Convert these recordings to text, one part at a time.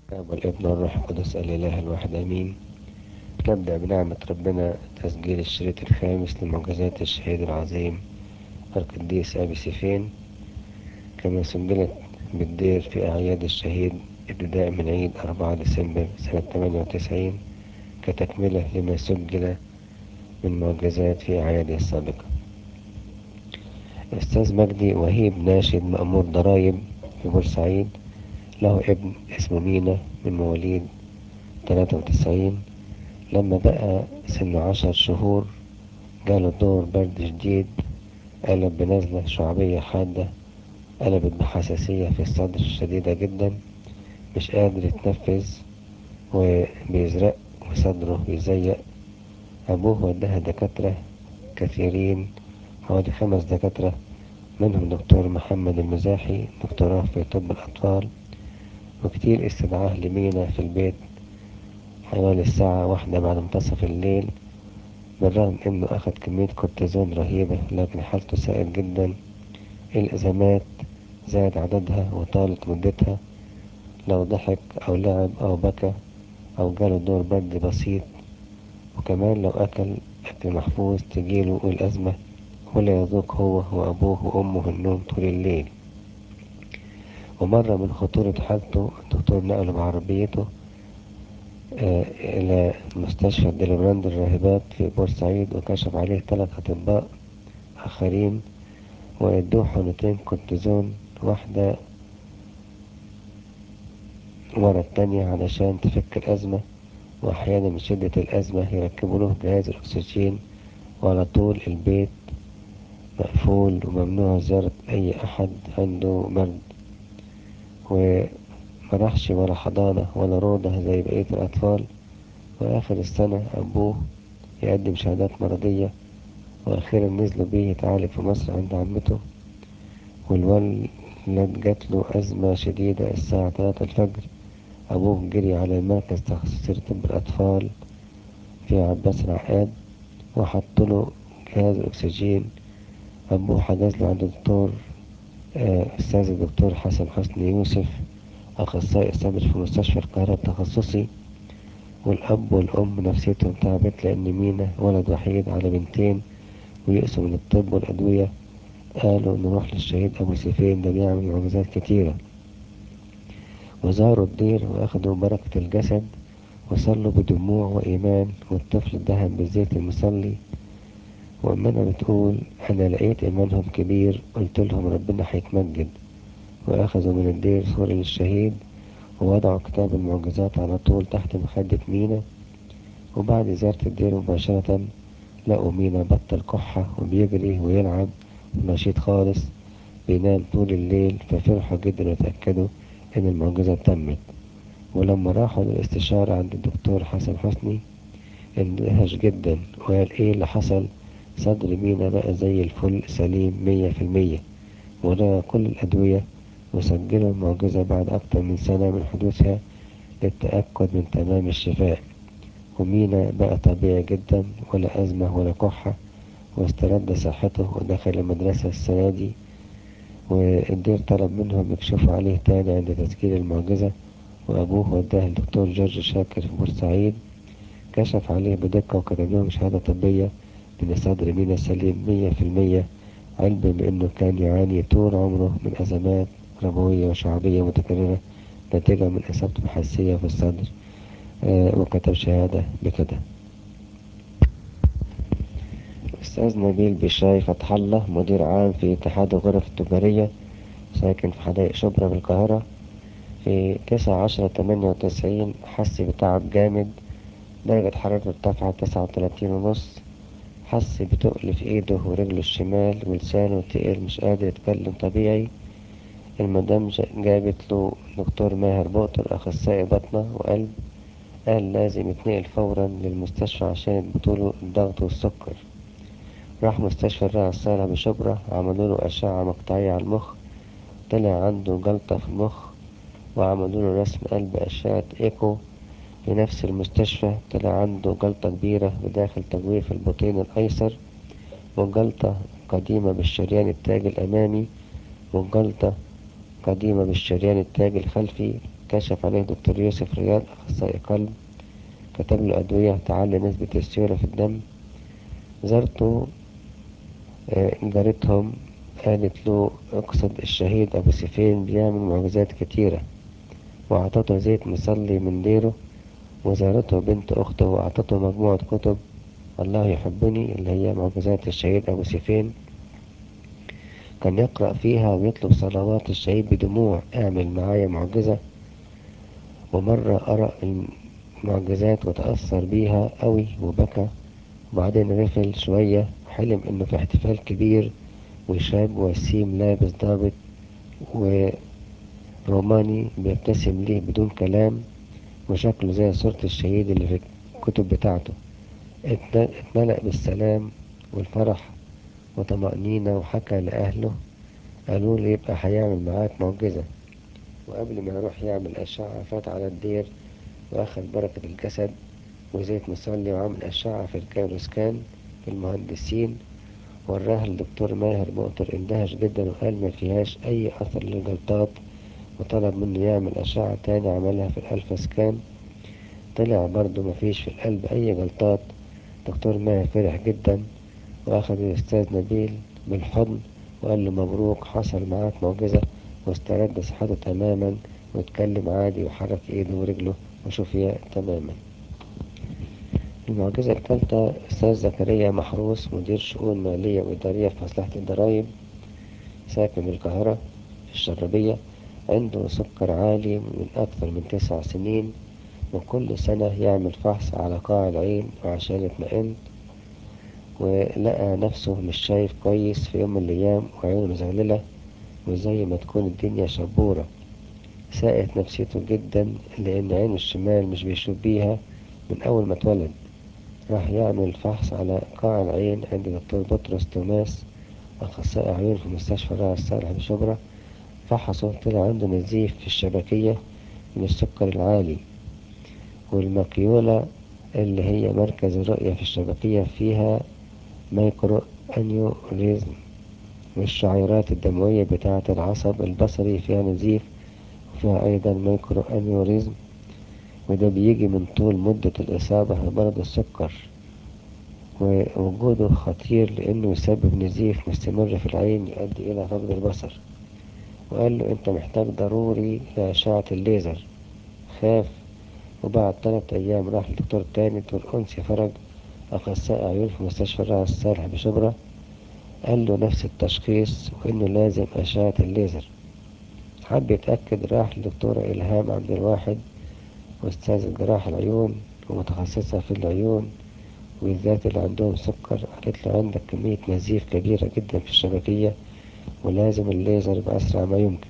والابن والروح القدس الإله الواحد آمين نبدأ بنعمة ربنا تسجيل الشريط الخامس لمعجزات الشهيد العظيم القديس أبي سيفين كما سجلت بالدير في أعياد الشهيد ابتداء من عيد 4 ديسمبر سنة 98 كتكملة لما سجل من معجزات في أعياده السابقة أستاذ مجدي وهيب ناشد مأمور ضرايب في بورسعيد له ابن اسمه مينا من مواليد 93 لما بقى سن عشر شهور جاله دور برد شديد قلب بنزلة شعبية حادة قلبت بحساسية في الصدر شديدة جدا مش قادر يتنفس وبيزرق وصدره بيزيق أبوه وداها دكاترة كثيرين حوالي خمس دكاترة منهم دكتور محمد المزاحي دكتوراه في طب الأطفال وكتير استدعاه لمينا في البيت حوالي الساعة واحدة بعد منتصف الليل بالرغم انه اخد كمية كورتيزون رهيبة لكن حالته ساءت جدا الازمات زاد عددها وطالت مدتها لو ضحك او لعب او بكى او جاله دور برد بسيط وكمان لو اكل اكل محفوظ تجيله الازمة ولا يذوق هو وابوه وامه النوم طول الليل ومرة من خطورة حالته الدكتور نقله بعربيته آه إلى مستشفى ديلوراند الراهبات في بورسعيد وكشف عليه ثلاث أطباء آخرين وادوه حقنتين كورتيزون واحدة ورا التانية علشان تفك الأزمة وأحيانا من شدة الأزمة يركبوا له جهاز الأكسجين وعلى طول البيت مقفول وممنوع زيارة أي أحد عنده برد ومراحش ولا حضانة ولا روضة زي بقية الأطفال وآخر السنة أبوه يقدم شهادات مرضية وأخيرا نزلوا بيه يتعالج في مصر عند عمته والولد جاتله أزمة شديدة الساعة تلاتة الفجر أبوه جري على المركز تخصصي لطب الأطفال في عباس العقاد وحطله جهاز الأكسجين أبوه حجز له عند الدكتور أستاذ الدكتور حسن حسني يوسف أخصائي صدر في مستشفى القاهرة التخصصي والأب والأم نفسيتهم تعبت لأن مينا ولد وحيد على بنتين ويأسوا من الطب والأدوية قالوا نروح للشهيد أبو سيفين ده بيعمل معجزات كتيرة وزاروا الدير وأخدوا بركة الجسد وصلوا بدموع وإيمان والطفل اتدهن بالزيت المصلي وأمنا بتقول أنا لقيت إيمانهم كبير قلت لهم ربنا هيتمجد وأخذوا من الدير صورة للشهيد ووضعوا كتاب المعجزات على طول تحت مخدة مينا وبعد زيارة الدير مباشرة لقوا مينا بطل كحة وبيجري ويلعب ونشيط خالص بينام طول الليل ففرحوا جدا وتأكدوا إن المعجزة تمت ولما راحوا للاستشارة عند الدكتور حسن حسني اندهش جدا وقال ايه اللي حصل صدر مينا بقى زي الفل سليم مية في المية ولقى كل الأدوية وسجلوا المعجزة بعد أكتر من سنة من حدوثها للتأكد من تمام الشفاء ومينا بقى طبيعي جدا ولا أزمة ولا كحة واسترد صحته ودخل المدرسة السنة دي والدير طلب منهم يكشفوا عليه تاني عند تسجيل المعجزة وأبوه وداه الدكتور جورج شاكر في بورسعيد كشف عليه بدقة وكتب لهم شهادة طبية إن صدر مينا سليم مية في المية علما بأنه كان يعاني طول عمره من أزمات ربوية وشعبية متكررة نتيجة من إصابته بحساسية في الصدر آه وكتب شهادة بكده أستاذ نبيل بشاي فتح الله مدير عام في اتحاد الغرف التجارية ساكن في حدائق شبرا بالقاهرة في تسعة عشرة تمانية وتسعين حس بتعب جامد درجة حرارته ارتفعت تسعة وتلاتين ونص حس بتقل في ايده ورجله الشمال ولسانه تقل مش قادر يتكلم طبيعي المدام جابت له دكتور ماهر بؤطر أخصائي بطنة وقلب قال لازم يتنقل فورا للمستشفى عشان يضبطوله الضغط والسكر راح مستشفى الرعا الصالح بشبرا عملوا له أشعة مقطعية على المخ طلع عنده جلطة في المخ وعملوا له رسم قلب أشعة إيكو في نفس المستشفى طلع عنده جلطة كبيرة بداخل تجويف البطين الأيسر وجلطة قديمة بالشريان التاجي الأمامي وجلطة قديمة بالشريان التاجي الخلفي كشف عليه دكتور يوسف رياض أخصائي قلب كتب له أدوية تعلي نسبة السيولة في الدم زرته آه، جارتهم قالت له اقصد الشهيد أبو سيفين بيعمل معجزات كتيرة وأعطته زيت مصلي من ديره وزارته بنت أخته وأعطته مجموعة كتب الله يحبني اللي هي معجزات الشهيد أبو سيفين كان يقرأ فيها ويطلب صلوات الشهيد بدموع اعمل معايا معجزة ومرة قرأ المعجزات وتأثر بيها قوي وبكى وبعدين غفل شوية حلم انه في احتفال كبير وشاب وسيم لابس ضابط وروماني بيبتسم ليه بدون كلام وشكله زي صورة الشهيد اللي في الكتب بتاعته اتملأ بالسلام والفرح وطمأنينة وحكى لأهله قالوا لي يبقى هيعمل معاك معجزة وقبل ما يروح يعمل أشعة فات على الدير وأخد بركة الجسد وزيت مصلي وعمل أشعة في الكايروسكان في المهندسين وراها للدكتور ماهر مؤطر اندهش جدا وقال ما فيهاش أي أثر للجلطات وطلب منه يعمل أشعة تاني عملها في الألفا سكان طلع برضه مفيش في القلب أي جلطات دكتور ماهر فرح جدا وأخذ الأستاذ نبيل بالحضن وقال له مبروك حصل معاك معجزة واسترد صحته تماما واتكلم عادي وحرك ايده ورجله وشفي تماما المعجزة الثالثة أستاذ زكريا محروس مدير شؤون مالية وإدارية في مصلحة الضرايب ساكن بالقاهرة في الشربية عنده سكر عالي من أكثر من تسع سنين وكل سنة يعمل فحص على قاع العين وعشان يطمئن ولقى نفسه مش شايف كويس في يوم من الأيام وعينه مزغللة وزي ما تكون الدنيا شبورة ساءت نفسيته جدا لأن عينه الشمال مش بيشوف بيها من أول ما اتولد راح يعمل فحص على قاع العين عند دكتور بطرس توماس أخصائي عيون في مستشفى الراس الصالح بشبرا فحصه طلع عنده نزيف في الشبكية من السكر العالي والمقيولة اللي هي مركز الرؤية في الشبكية فيها مايكرو أنيوريزم والشعيرات الدموية بتاعة العصب البصري فيها نزيف وفيها أيضا مايكرو أنيوريزم وده بيجي من طول مدة الإصابة بمرض السكر ووجوده خطير لأنه يسبب نزيف مستمر في العين يؤدي إلى فقد البصر وقال له أنت محتاج ضروري لأشعة الليزر خاف وبعد ثلاثة أيام راح لدكتور تاني دكتور أنسي فرج أخصائي عيون في مستشفى الراس الصالح بشبرا قال له نفس التشخيص وإنه لازم أشعة الليزر حب يتأكد راح لدكتورة إلهام عبد الواحد أستاذة جراحة العيون ومتخصصة في العيون وبالذات اللي عندهم سكر قالت له عندك كمية نزيف كبيرة جدا في الشبكية ولازم الليزر بأسرع ما يمكن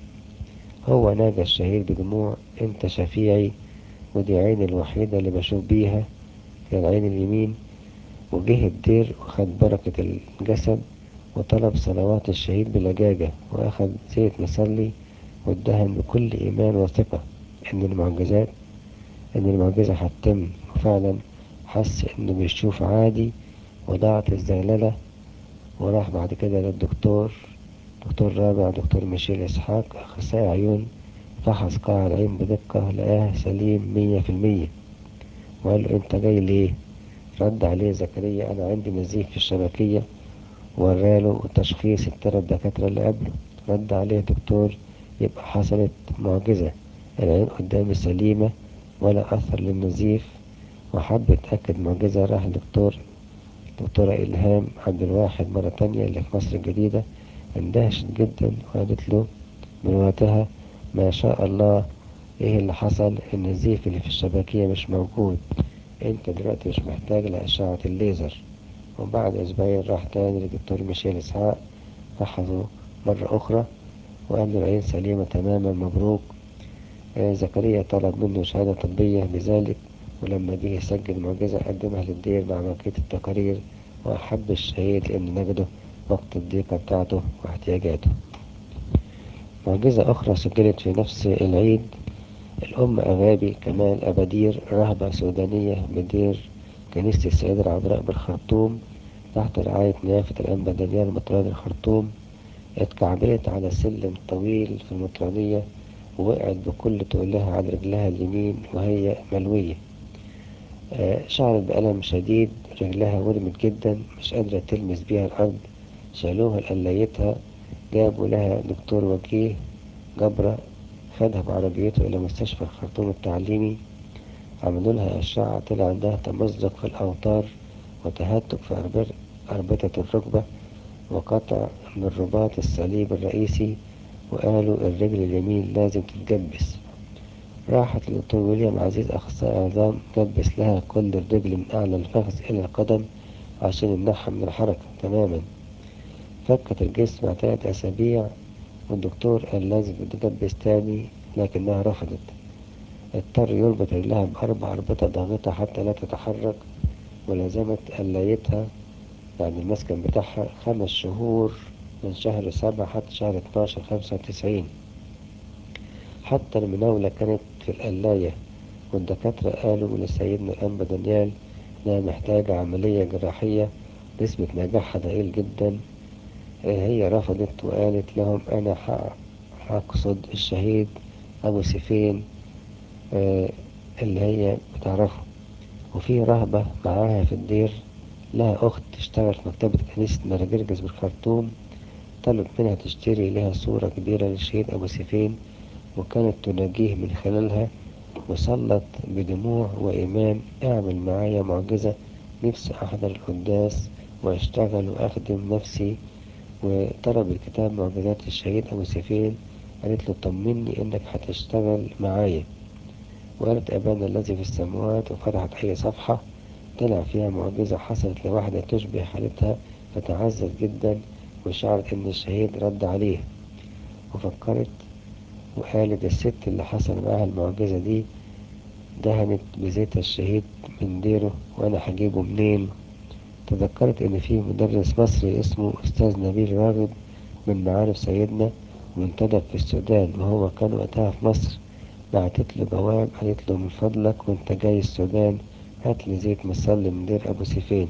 هو نادى الشهيد بدموع انت شفيعي ودي عيني الوحيدة اللي بشوف بيها هي العين اليمين وجه الدير وخد بركة الجسد وطلب صلوات الشهيد بلجاجة وأخد زيت مصلي وادهن بكل إيمان وثقة إن المعجزات إن المعجزة هتتم وفعلا حس إنه بيشوف عادي وضاعت الزغللة وراح بعد كده للدكتور دكتور رابع دكتور ميشيل إسحاق أخصائي عيون فحص قاع العين بدقة لقاه سليم مية في المية وقال له أنت جاي ليه؟ رد عليه زكريا أنا عندي نزيف في الشبكية وراله التشخيص التلات دكاترة اللي قبله رد عليه دكتور يبقى حصلت معجزة العين قدامي سليمة ولا أثر للنزيف وحب يتأكد معجزة راح لدكتور دكتورة إلهام عبد الواحد مرة تانية اللي في مصر الجديدة اندهشت جدا وقالت له من وقتها ما شاء الله ايه اللي حصل النزيف اللي في الشبكية مش موجود انت دلوقتي مش محتاج لأشعة الليزر وبعد أسبوعين راح تاني لدكتور ميشيل إسحاق فحصه مرة أخرى وقال له العين سليمة تماما مبروك آه زكريا طلب منه شهادة طبية بذلك ولما جه يسجل معجزة قدمها للدير مع بقية التقارير وأحب الشهيد لأن نجده وقت الضيقة بتاعته واحتياجاته معجزة أخرى سجلت في نفس العيد الأم أغابي كمال أبادير راهبة سودانية بدير كنيسة السيدة العذراء بالخرطوم تحت رعاية نيافة الأنبا دانيال مطران الخرطوم اتكعبلت على سلم طويل في المطرانية ووقعت بكل تقلها على رجلها اليمين وهي ملوية آه، شعرت بألم شديد رجلها ورمت جدا مش قادرة تلمس بيها الأرض شالوها لقلايتها جابوا لها دكتور وجيه جبرة خدها بعربيته إلى مستشفى الخرطوم التعليمي عملوا لها أشعة طلع عندها تمزق في الأوتار وتهتك في أربر- أربطة الركبة وقطع من رباط الصليب الرئيسي وقالوا الرجل اليمين لازم تتجبس راحت للدكتور ويليام عزيز أخصائي عظام جبس لها كل الرجل من أعلى الفخذ إلى القدم عشان يمنعها من الحركة تماما فكت الجسم بعد تلات أسابيع والدكتور قال لازم تتجبس تاني لكنها رفضت اضطر يربط رجلها بأربع أربطة ضاغطة حتى لا تتحرك ولازمت قلايتها يعني المسكن بتاعها خمس شهور من شهر سبعة حتى شهر اتناشر خمسة وتسعين حتى المناولة كانت في القلاية والدكاترة قالوا لسيدنا الأنبا دانيال إنها محتاجة عملية جراحية نسبة نجاحها ضئيل جدا آه، هي رفضت وقالت لهم أنا ح- هقصد الشهيد أبو سيفين آه، اللي هي بتعرفه وفي رهبة معاها في الدير لها أخت تشتغل في مكتبة كنيسة مراجرجس بالخرطوم طلب منها تشتري لها صورة كبيرة للشهيد أبو سيفين وكانت تناجيه من خلالها وصلت بدموع وإيمان اعمل معايا معجزة نفسي أحضر القداس وأشتغل وأخدم نفسي وطلب الكتاب معجزات الشهيد أبو سيفين قالت له طمني إنك هتشتغل معايا وقالت أبانا الذي في السماوات وفتحت أي صفحة طلع فيها معجزة حصلت لواحدة تشبه حالتها فتعزت جدا وشعرت إن الشهيد رد عليه وفكرت وقالت الست اللي حصل معاها المعجزة دي دهنت بزيت الشهيد من ديره وأنا هجيبه منين تذكرت إن في مدرس مصري اسمه أستاذ نبيل راغب من معارف سيدنا منتدب في السودان وهو كان وقتها في مصر بعتت له جواب قالت له من فضلك وانت جاي السودان هات لي زيت مصلي من دير أبو سيفين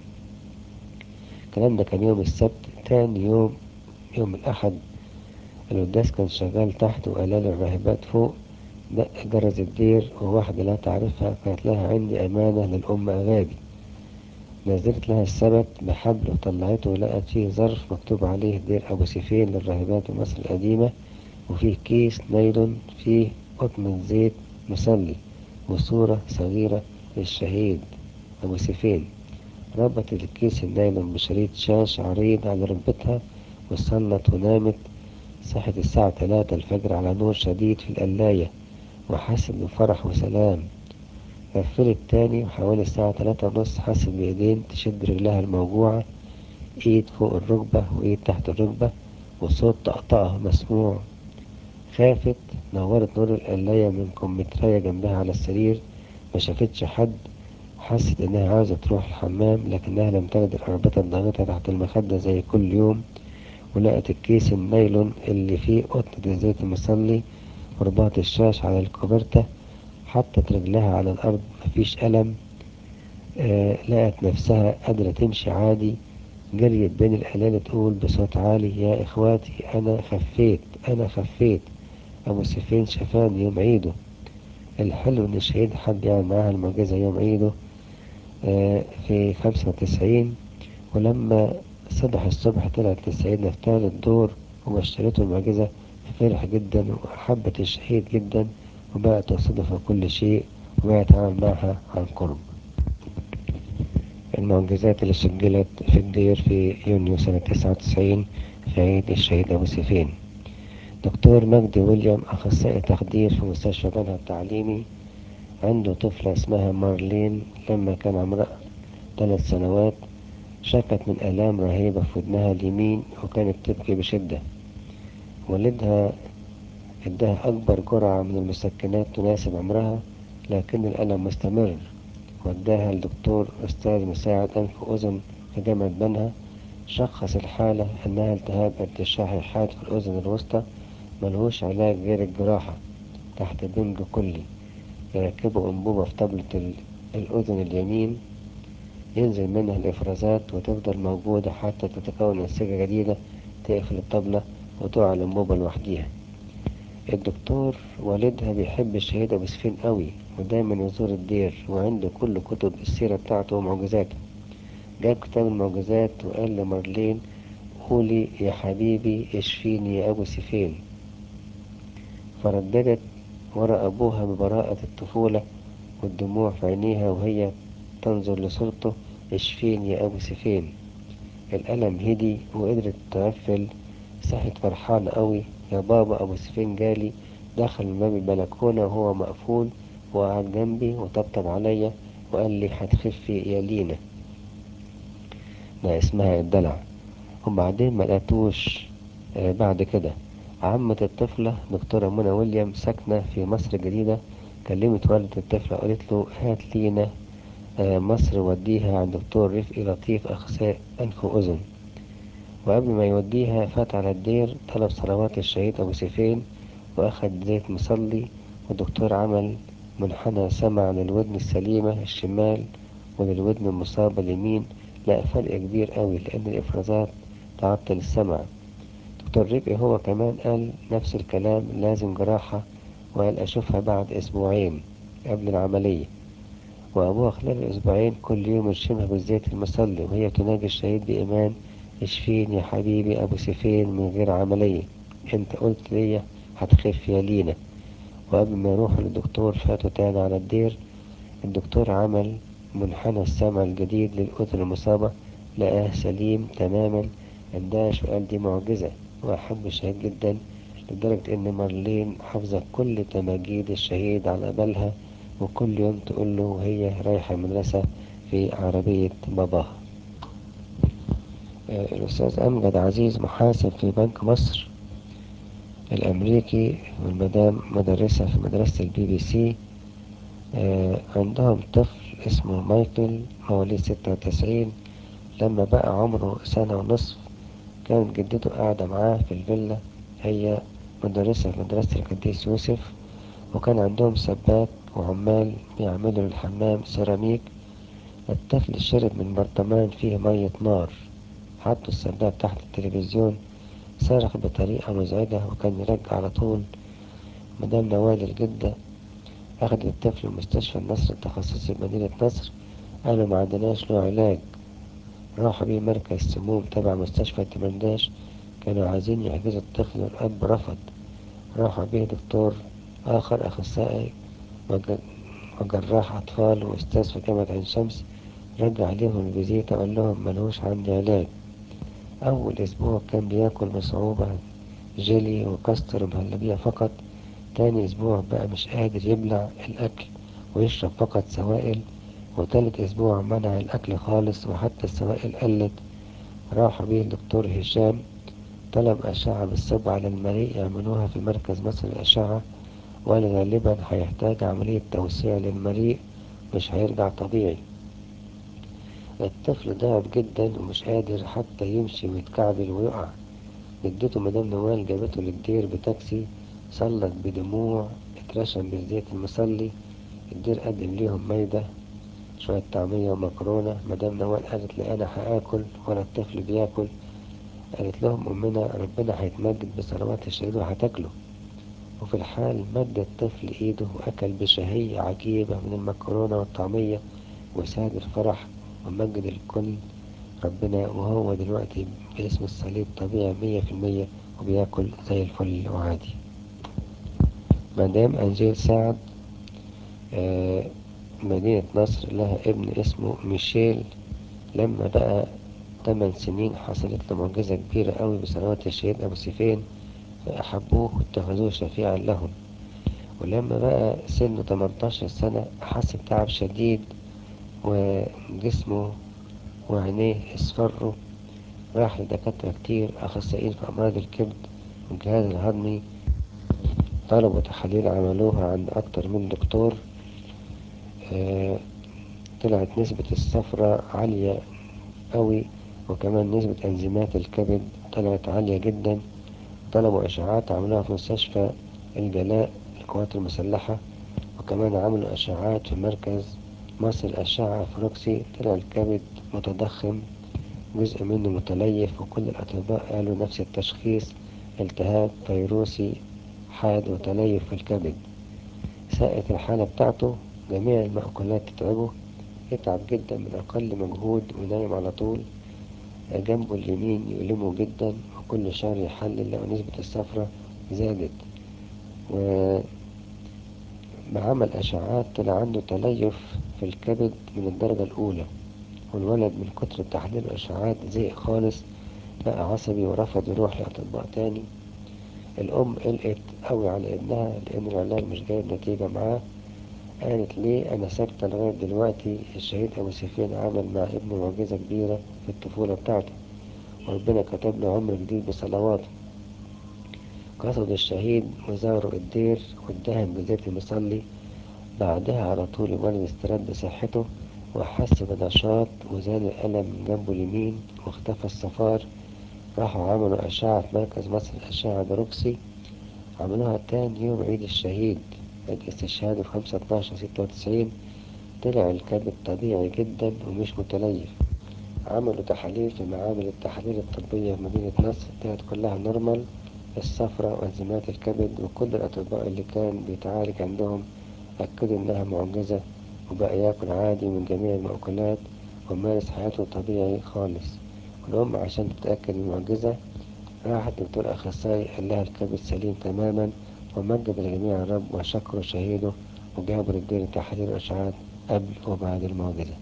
الكلام ده كان يوم السبت تاني يوم يوم الأحد القداس كان شغال تحت وقال الراهبات فوق دق جرس الدير وواحدة لا تعرفها كانت لها عندي أمانة للأم أغابي نزلت لها السبت بحبل وطلعته ولقت فيه ظرف مكتوب عليه دير أبو سيفين للراهبات مصر القديمة وفيه كيس نايلون فيه قطن زيت مصلي وصورة صغيرة للشهيد أبو سيفين ربطت الكيس النايلون بشريط شاش عريض على ركبتها وصلت ونامت صحت الساعة تلاتة الفجر على نور شديد في القلاية وحست بفرح وسلام غفلت تاني وحوالي الساعة تلاتة ونص حست بإيدين تشد رجلها الموجوعة إيد فوق الركبة وإيد تحت الركبة وصوت طقطقة مسموع خافت نورت نور القلاية من كمبيوتراية جنبها على السرير ما شافتش حد حست إنها عاوزة تروح الحمام لكنها لم تجد الأربطة الضاغطة تحت المخدة زي كل يوم ولقت الكيس النايلون اللي فيه قطنة الزيت المصلي ورباط الشاش على الكوبرتة حطت رجلها على الأرض مفيش ألم آه لقت نفسها قادرة تمشي عادي جريت بين القلالة تقول بصوت عالي يا إخواتي أنا خفيت أنا خفيت أبو سيفين شفاني يوم عيده الحلو إن الشهيد حب يعمل معاها المعجزة يوم عيده آه في خمسة وتسعين ولما صبح الصبح طلعت لسيدنا في تالت دور وبشرته المعجزة فرح جدا وأحبت الشهيد جدا وبقت تصدف كل شيء وبقت تعمل معها عن قرب المعجزات اللي سجلت في الدير في يونيو سنة تسعة وتسعين في عيد الشهيد أبو سيفين دكتور مجدي ويليام أخصائي تخدير في مستشفى بنها التعليمي عنده طفلة اسمها مارلين لما كان عمرها ثلاث سنوات شكت من آلام رهيبة في ودنها اليمين وكانت تبكي بشدة والدها اداها أكبر جرعة من المسكنات تناسب عمرها لكن الألم مستمر وداها لدكتور أستاذ مساعد أنف وأذن في جامعة بنها شخص الحالة إنها التهاب ارتشاح حاد في الأذن الوسطى ملهوش علاج غير الجراحة تحت بنج كلي يركبوا أنبوبة في طبلة ال- الأذن اليمين ينزل منها الإفرازات وتفضل موجودة حتى تتكون أنسجة جديدة تقفل الطبلة وتقع الأنبوبة لوحديها الدكتور والدها بيحب الشهيد أبو سفين قوي ودايما يزور الدير وعنده كل كتب السيرة بتاعته ومعجزاته جاب كتاب المعجزات وقال لمارلين قولي يا حبيبي اشفيني يا أبو سفين فرددت ورا أبوها ببراءة الطفولة والدموع في عينيها وهي تنظر لصورته اشفيني يا أبو سفين الألم هدي وقدرت تغفل صحت فرحانة قوي يا بابا أبو سفين جالي دخل من باب البلكونة وهو مقفول وقعد جنبي وطبطب عليا وقال لي هتخفي يا لينا ده اسمها الدلع وبعدين ما لقيتوش آه بعد كده عمة الطفلة دكتورة منى ويليام ساكنة في مصر الجديدة كلمت والدة الطفلة وقالت له هات لينا آه مصر وديها عند دكتور رفقي لطيف أخصائي أنف وأذن وقبل ما يوديها فات على الدير طلب صلوات الشهيد أبو سيفين وأخد زيت مصلي والدكتور عمل منحنى سمع للودن السليمة الشمال وللودن المصابة اليمين لقى فرق كبير قوي لأن الإفرازات تعطل السمع دكتور رفقي هو كمان قال نفس الكلام لازم جراحة وقال أشوفها بعد أسبوعين قبل العملية وأبوها خلال الأسبوعين كل يوم يرشمها بالزيت المصلي وهي تناجي الشهيد بإيمان اشفيني يا حبيبي أبو سيفين من غير عملية انت قلت ليا هتخف يا لينا وقبل ما يروحوا للدكتور فاتوا تاني على الدير الدكتور عمل منحنى السمع الجديد للأذن المصابة لقاه سليم تماما اندهش وقال دي معجزة وأحب الشهيد جدا لدرجة إن مارلين حافظة كل تماجيد الشهيد على بالها وكل يوم تقول له وهي رايحة المدرسة في عربية باباها الأستاذ أمجد عزيز محاسب في بنك مصر الأمريكي والمدام مدرسة في مدرسة البي بي سي عندهم طفل اسمه مايكل مواليد ستة وتسعين لما بقى عمره سنة ونصف كانت جدته قاعدة معاه في الفيلا هي مدرسة في مدرسة القديس يوسف وكان عندهم سباك وعمال بيعملوا الحمام سيراميك الطفل شرب من برطمان فيه مية نار حطوا السباك تحت التلفزيون صرخ بطريقة مزعجة وكان يرجع على طول مدام نوال الجدة أخدت الطفل مستشفى النصر التخصصي بمدينة نصر قالوا ما عندناش له علاج راحوا بيه مركز سموم تبع مستشفى التمنداش كانوا عايزين يحجزوا الطفل والأب رفض راحوا بيه دكتور آخر أخصائي وجراح أطفال وأستاذ في جامعة عين شمس رجع ليهم الفيزيتا وقال لهم ملهوش عندي علاج أول أسبوع كان بياكل بصعوبة جيلي وكاستر ومهلبية فقط تاني أسبوع بقى مش قادر يبلع الأكل ويشرب فقط سوائل وتالت أسبوع منع الأكل خالص وحتى السوائل قلت راح بيه الدكتور هشام طلب أشعة بالصبع على المريء يعملوها في مركز مصر الأشعة وقال غالبا هيحتاج عملية توسيع للمريء مش هيرجع طبيعي الطفل ضعف جدا ومش قادر حتى يمشي ويتكعبل ويقع جدته مدام نوال جابته للدير بتاكسي صلت بدموع اترشم بالزيت المصلي الدير قدم ليهم مايدة شوية طعمية ومكرونة مدام نوال قالت لي أنا هآكل ولا الطفل بياكل قالت لهم أمنا ربنا هيتمجد بصلوات الشهيد وهتاكله وفي الحال مد الطفل إيده وأكل بشهية عجيبة من المكرونة والطعمية وساد الفرح ومجد الكل ربنا وهو دلوقتي باسم الصليب طبيعي مية في المية وبياكل زي الفل وعادي مدام أنجيل سعد آه مدينة نصر لها ابن اسمه ميشيل لما بقى تمن سنين حصلت له معجزة كبيرة قوي بصلوات الشهيد أبو سيفين فأحبوه واتخذوه شفيعا لهم ولما بقى سنه 18 سنة حس بتعب شديد وجسمه وعينيه اصفروا راح لدكاترة كتير أخصائيين في أمراض الكبد والجهاز الهضمي طلبوا تحاليل عملوها عند أكتر من دكتور آه طلعت نسبة الصفرة عالية قوي وكمان نسبة أنزيمات الكبد طلعت عالية جدا طلبوا إشعاعات عملوها في مستشفى الجلاء للقوات المسلحة وكمان عملوا إشعاعات في مركز مصر الأشعة في روكسي طلع الكبد متضخم جزء منه متليف وكل الأطباء قالوا نفس التشخيص التهاب فيروسي حاد وتليف في الكبد ساءت الحالة بتاعته جميع المأكولات تتعبه يتعب جدا من أقل مجهود وينام على طول جنبه اليمين يؤلمه جدا وكل شهر يحلل لو نسبة الصفرة زادت وبعمل أشعات طلع عنده تليف في الكبد من الدرجة الأولى والولد من كتر تحليل الأشعات زهق خالص بقى عصبي ورفض يروح لأطباء تاني الأم قلقت قوي على ابنها لأن العلاج مش جايب نتيجة معاه قالت ليه أنا ساكتة لغاية دلوقتي الشهيد أبو سفيان عمل مع ابنه معجزة كبيرة في الطفولة بتاعته وربنا كتب له عمر جديد بصلواته قصد الشهيد وزاروا الدير وادهم بزيت المصلي بعدها على طول الولد استرد صحته وحس بنشاط وزال الألم من جنبه اليمين واختفى الصفار راحوا عملوا أشعة في مركز مصر الأشعة بروكسي عملوها تاني يوم عيد الشهيد عيد استشهاده في خمسة اتناشر ستة وتسعين طلع الكبد طبيعي جدا ومش متليف عملوا تحاليل في معامل التحاليل الطبية في مدينة نصر طلعت كلها نورمال الصفرة وانزيمات الكبد وكل الأطباء اللي كان بيتعالج عندهم أكدوا إنها معجزة وبقى ياكل عادي من جميع المأكولات ومارس حياته طبيعي خالص والأم عشان تتأكد من المعجزة راحت دكتور أخصائي قال لها الكبد سليم تماما ومجد الجميع الرب وشكروا شهيده وجابوا للدير تحاليل الأشعات قبل وبعد المعجزة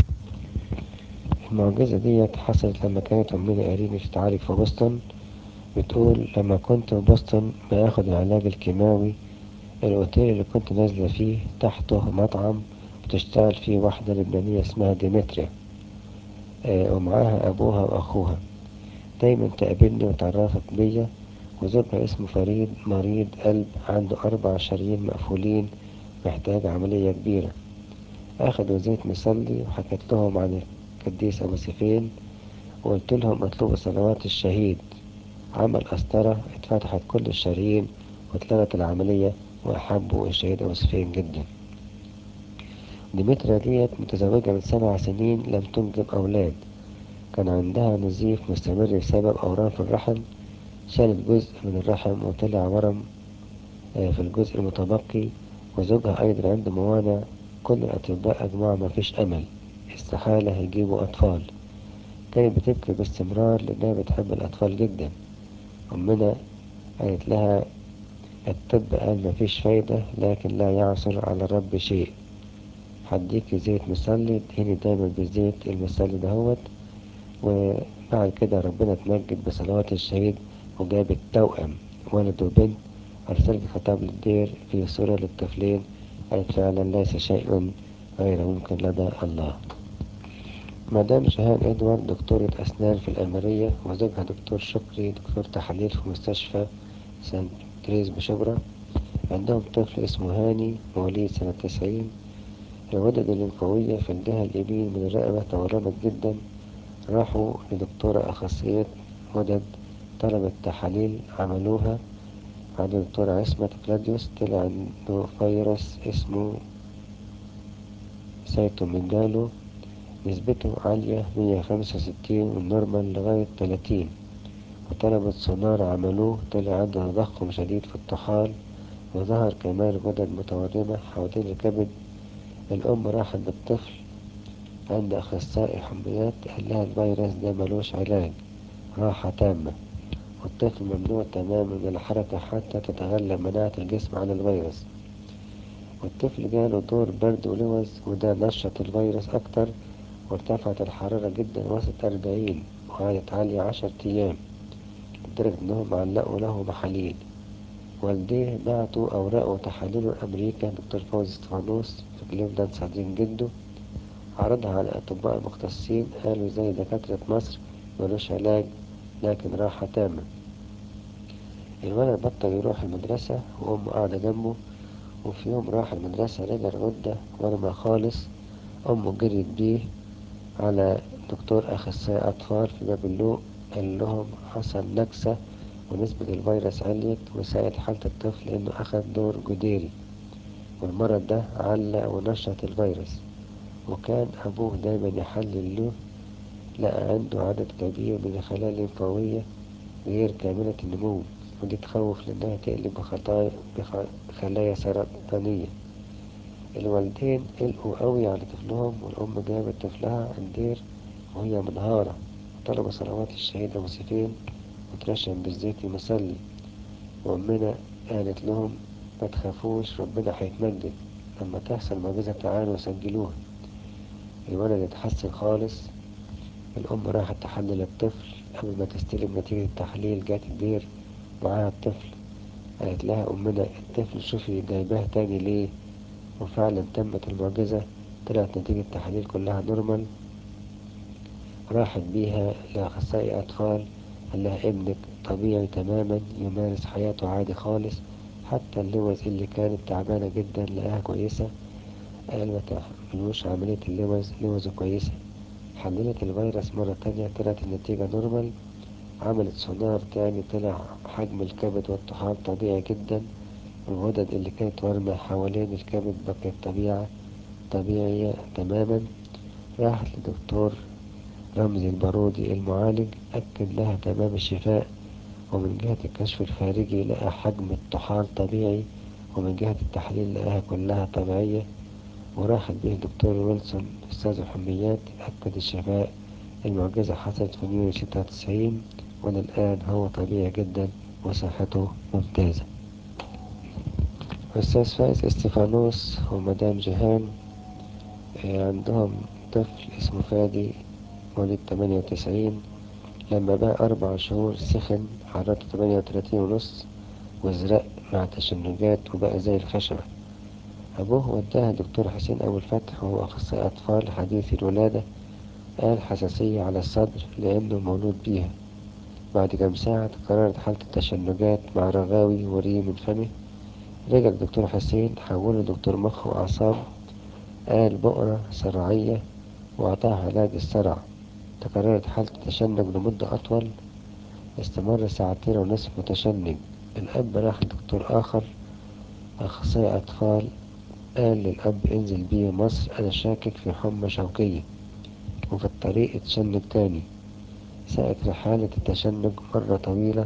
المعجزة ديت حصلت لما كانت أمنا قريبي بتتعالج في بoston بتقول لما كنت في بoston باخد العلاج الكيماوي الأوتيل اللي كنت نازلة فيه تحته مطعم بتشتغل فيه واحدة لبنانية اسمها ديمتريا آه ومعاها أبوها وأخوها دايما تقابلني وتعرفت بيا وزوجها اسمه فريد مريض قلب عنده أربع شرايين مقفولين محتاج عملية كبيرة أخدوا زيت مصلي وحكيت لهم عن القديس أبو سفين وقلت لهم اطلبوا صلوات الشهيد عمل قسطرة اتفتحت كل الشرايين واتلغت العملية وأحبوا الشهيد أبو سفين جدا ديمترا ديت متزوجة من سبع سنين لم تنجب أولاد كان عندها نزيف مستمر بسبب أورام في الرحم شالت جزء من الرحم وطلع ورم في الجزء المتبقي وزوجها أيضا عنده موانع كل الأطباء أجمعوا مفيش أمل استحالة هيجيبوا أطفال كانت بتبكي باستمرار لأنها بتحب الأطفال جدا أمنا قالت لها الطب قال مفيش فايدة لكن لا يعثر على الرب شيء هديكي زيت مصلي ادهني دايما بالزيت المصلي دهوت وبعد كده ربنا اتمجد بصلوات الشهيد وجابت توأم ولد وبنت أرسلت خطاب للدير في صورة للطفلين قالت فعلا ليس شيء غير ممكن لدى الله مدام شهان إدوارد دكتورة أسنان في الأميرية وزوجها دكتور شكري دكتور تحاليل في مستشفى سانت تريز بشبرا عندهم طفل اسمه هاني مواليد سنة تسعين الغدد الليمفاوية في الجهة اليمين من الرقبة تورمت جدا راحوا لدكتورة أخصائية غدد طلبت تحاليل عملوها عند دكتورة عصمت كلاديوس طلع عنده فيروس اسمه سيتوميجالو نسبته عالية مية خمسة وستين والنورمال لغاية تلاتين وطلبت سونار عملوه طلع عنده تضخم شديد في الطحال وظهر كمان غدد متورمة حوالين الكبد الأم راحت بالطفل عند أخصائي حميات قال لها الفيروس ده ملوش علاج راحة تامة والطفل ممنوع تماما من الحركة حتى تتغلب مناعة الجسم على الفيروس والطفل جاله دور برد ولوز وده نشط الفيروس أكتر وارتفعت الحرارة جدا وصلت أربعين وقعدت عالية عشر أيام لدرجة إنهم علقوا له محاليل والديه بعتوا أوراق وتحاليله لأمريكا دكتور فوزي استفانوس في كليفلاند صديق جده عرضها على الأطباء المختصين قالوا زي دكاترة مصر ملوش علاج لكن راحة تامة الولد بطل يروح المدرسة وأمه قاعدة جنبه وفي يوم راح المدرسة رجع الغدة ورمى خالص أمه جريت بيه على دكتور أخصائي أطفال في باب اللوق قال لهم حصل نكسة ونسبة الفيروس عليت وساءت حالة الطفل لأنه أخذ دور جديري والمرض ده علق ونشط الفيروس وكان أبوه دايما يحلل له لقى عنده عدد كبير من الخلايا الليمفاوية غير كاملة النمو ودي تخوف لأنها تقلب بخطايا بخلايا سرطانية الوالدين قلقوا قوي على طفلهم والأم جابت طفلها الدير وهي منهارة وطلبوا صلوات الشهيد أبو سفين وترشم بالزيت المصلي وأمنا قالت لهم ما تخافوش ربنا هيتمجد لما تحصل معجزة تعالوا سجلوها الولد اتحسن خالص الأم راحت تحلل الطفل قبل ما تستلم نتيجة التحليل جات الدير معاها الطفل قالت لها أمنا الطفل شوفي جايباه تاني ليه وفعلا تمت المعجزة طلعت نتيجة التحاليل كلها نورمال راحت بيها لأخصائي أطفال قال لها ابنك طبيعي تماما يمارس حياته عادي خالص حتى اللوز اللي كانت تعبانة جدا لقاها كويسة قال ما تعملوش عملية اللوز لوزه كويسة حللت الفيروس مرة تانية طلعت النتيجة نورمال عملت سونار تاني طلع حجم الكبد والطحال طبيعي جدا الغدد اللي كانت وارمة حوالين الكبد بقت طبيعة طبيعية تماما راحت لدكتور رمزي البارودي المعالج أكد لها تمام الشفاء ومن جهة الكشف الخارجي لقى حجم الطحال طبيعي ومن جهة التحليل لقاها كلها طبيعية وراحت به دكتور ويلسون أستاذ الحميات أكد الشفاء المعجزة حصلت في يونيو ستة وتسعين والآن هو طبيعي جدا وصحته ممتازة أستاذ فايز استيفانوس ومدام جيهان عندهم طفل اسمه فادي مواليد تمانية وتسعين لما بقى أربع شهور سخن حرارته تمانية وتلاتين ونص وازرق مع تشنجات وبقى زي الخشبة أبوه وداها دكتور حسين أبو الفتح وهو أخصائي أطفال حديث الولادة قال حساسية على الصدر لأنه مولود بيها بعد كم ساعة قررت حالة التشنجات مع رغاوي وري من فمه رجع الدكتور حسين حوله دكتور مخ وأعصاب قال بؤرة صرعية وأعطاها علاج الصرع تكررت حالة التشنج لمدة أطول استمر ساعتين ونصف متشنج الأب راح لدكتور آخر أخصائي أطفال قال للأب انزل بيه مصر أنا شاكك في حمى شوكية وفي الطريق اتشنج تاني ساءت رحالة التشنج مرة طويلة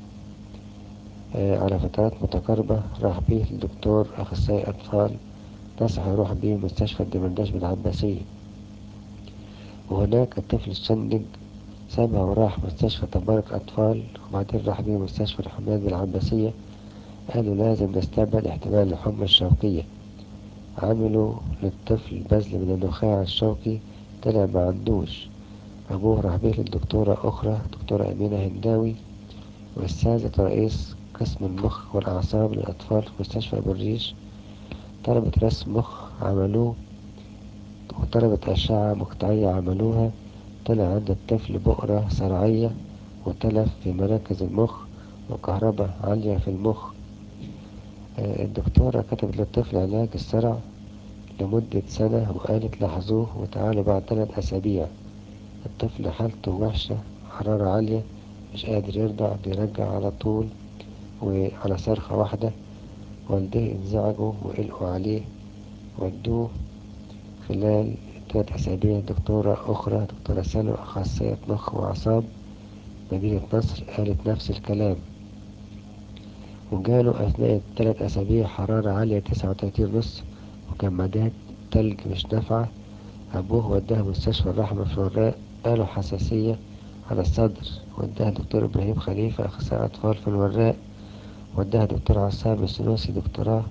آه على فترات متقاربة راح بيه لدكتور أخصائي أطفال نصح يروح بيه مستشفى الدمرداش بالعباسية وهناك الطفل اتشنج سابها وراح مستشفى تبارك أطفال وبعدين راح بيه مستشفى الحماد بالعباسية قالوا لازم نستبعد احتمال الحمى الشوكية عملوا للطفل بذل من النخاع الشوكي طلع ما عندوش أبوه راح بيه للدكتورة أخرى دكتورة أمينة هنداوي وأستاذة رئيس قسم المخ والأعصاب للأطفال في مستشفى أبو الريش طلبت رسم مخ عملوه وطلبت أشعة مقطعية عملوها طلع عند الطفل بؤرة صرعية وتلف في مراكز المخ وكهرباء عالية في المخ الدكتورة كتبت للطفل علاج الصرع لمدة سنة وقالت لاحظوه وتعالوا بعد ثلاث أسابيع الطفل حالته وحشة حرارة عالية مش قادر يرضع بيرجع على طول وعلى صرخة واحدة والديه انزعجوا وقلقوا عليه ودوه خلال ثلاث أسابيع دكتورة أخرى دكتورة سلوى أخصائية مخ وأعصاب مدينة نصر قالت نفس الكلام وجاله أثناء الثلاث أسابيع حرارة عالية تسعة وتلاتين ونص وكمادات تلج مش نافعة أبوه وداها مستشفى الرحمة في الوراق قالوا حساسية على الصدر وداها دكتور إبراهيم خليفة أخصائي أطفال في الوراق وداها دكتور عصام السنوسي دكتوراه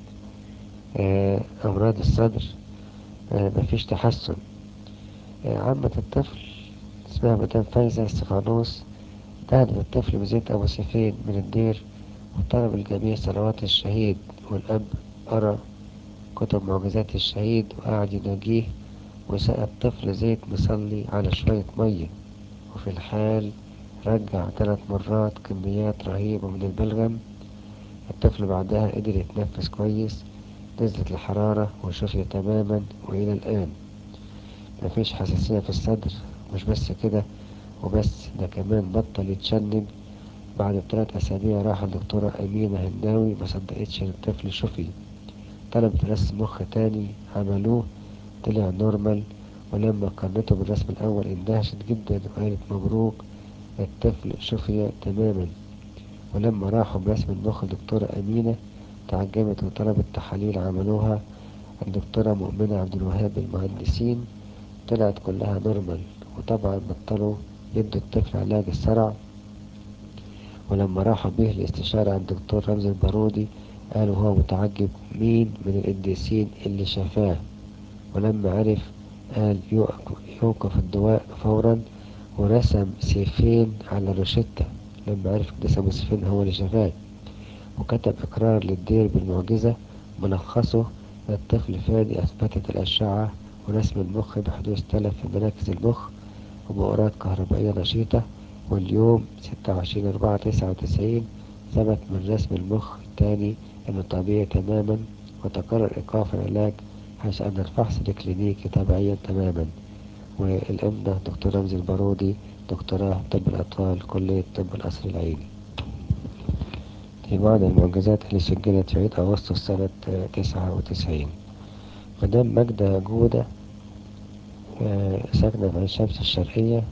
أمراض الصدر مفيش تحسن عمة الطفل اسمها مدام فايزة استفانوس دهنت الطفل بزيت أبو سيفين من الدير وطلب الجميع صلوات الشهيد والأب قرأ كتب معجزات الشهيد وقعد يناجيه وسقى الطفل زيت مصلي على شوية مية وفي الحال رجع ثلاث مرات كميات رهيبة من البلغم الطفل بعدها قدر يتنفس كويس نزلت الحرارة وشفي تماما وإلى الآن مفيش حساسية في الصدر مش بس كده وبس ده كمان بطل يتشنج بعد ثلاث أسابيع راح الدكتورة أمينة هنداوي ما صدقتش إن الطفل شفي طلبت رسم مخ تاني عملوه طلع نورمال ولما قارنته بالرسم الأول اندهشت جدا وقالت مبروك الطفل شفي تماما ولما راحوا برسم المخ الدكتورة أمينة تعجبت وطلبت تحاليل عملوها الدكتورة مؤمنة عبد الوهاب المهندسين طلعت كلها نورمال وطبعا بطلوا يدوا الطفل علاج الصرع ولما راحوا بيه الاستشارة عند الدكتور رمزي البارودي قالوا هو متعجب مين من القديسين اللي شافاه ولما عرف قال يوقف الدواء فورا ورسم سيفين على الروشتة لما عرف رسم سيفين هو اللي شافاه وكتب إقرار للدير بالمعجزة ملخصه الطفل فادي أثبتت الأشعة ورسم المخ بحدوث تلف في مراكز المخ وبؤرات كهربائية نشيطة واليوم ستة وعشرين أربعة تسعة وتسعين ثبت من رسم المخ التاني إنه طبيعي تماما وتقرر إيقاف العلاج حيث أن الفحص الكلينيكي طبيعيا تماما والإمضة دكتور رمزي البارودي دكتوراه طب الأطفال كلية طب القصر العيني في بعض المعجزات اللي سجلت في عيد أغسطس سنة تسعة وتسعين مدام ماجدة جودة ساكنة في عين شمس الشرقية